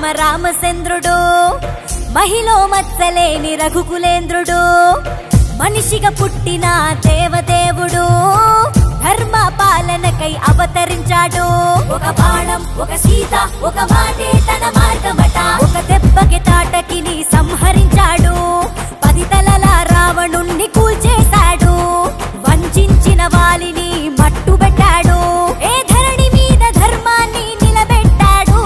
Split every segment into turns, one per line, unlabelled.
రామచంద్రుడు మహిలో మత్సలేని రఘుకులేంద్రుడు మనిషిగా పుట్టిన దేవదేవుడు ధర్మ పాలనకై అవతరించాడు ఒక బాణం ఒక సీత ఒక మాటే తన మార్గమట ఒక దెబ్బకి తాటకిని సంహరించాడు పది తలల రావణుణ్ణి కూల్చేశాడు వంచిన వాలిని మట్టుబెట్టాడు ఏ ధరణి మీద ధర్మాన్ని నిలబెట్టాడు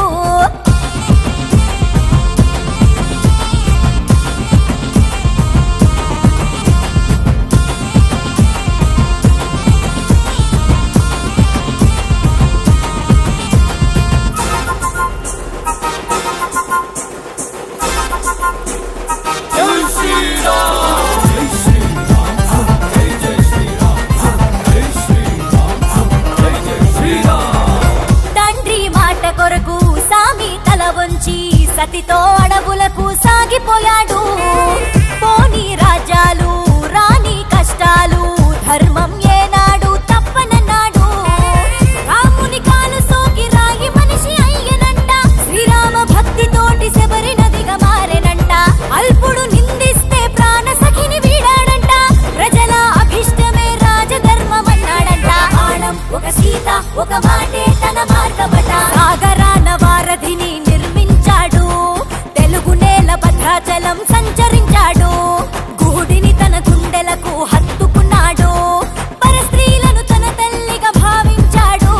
తండ్రి మాట కొరకు సామి తల వంచి సతితో అడవులకు సాగిపోయాడు పోని రాజ్యాలు రాని కష్టాలు ధర్మం ఏనాడు తప్పనన్నాడు రాముని కాలు సోకి రాయి మనిషి అయ్యనంట శ్రీరామ భక్తితోటి శబరి నదిగా మారెనంట అల్పుడు నిందిస్తే ప్రాణ సఖిని వీడాడంట ప్రజల అభిష్టమే రాజధర్మమన్నాడంట బాణం ఒక సీత ఒక మాటే తన మార్గమట సాగరాన వారధిని నిర్మించాడు తెలుగు నేల భద్రాచలం సంచరించాడు గుడిని తన గుండెలకు హత్తుకున్నాడు పరస్త్రీలను తన తల్లిగా భావించాడు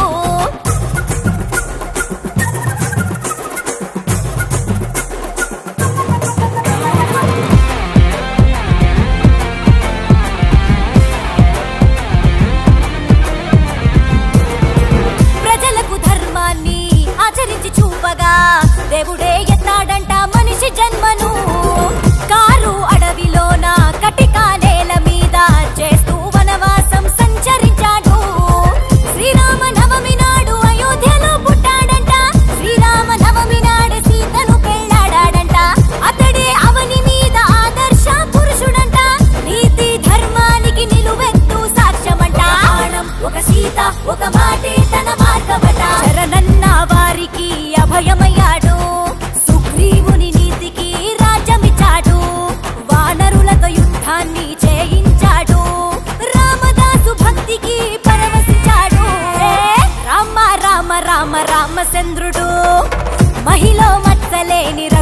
ప్రజలకు ధర్మాన్ని ఆచరించి చూపగా దేవుడే ఎత్తాడంట మనిషి జన్మను కారు అడవిలోన కటిక నేల మీద చేస్తూ వనవాసం సంచరించాడు శ్రీరామ నవమి నాడు అయోధ్యలో పుట్టాడంట శ్రీరామ నవమి నాడు సీతను పెళ్ళాడాడంట అతడే అవని మీద ఆదర్శ పురుషుడంట నీతి ధర్మానికి నిలువెత్తు సాక్ష్యమంట బాణం ఒక సీత ఒక మాటే తన మార్గమట శరణన్న వారికి అభయమయ్యాడు సుగ్రీవుని నీతికి రాజ్యమిచ్చాడు వానరులతో యుద్ధాన్ని చేయించాడు రామదాసు భక్తికి పరవశించాడు ఏ రామ రామ రామ రామచంద్రుడు మహిలో మత్సలేని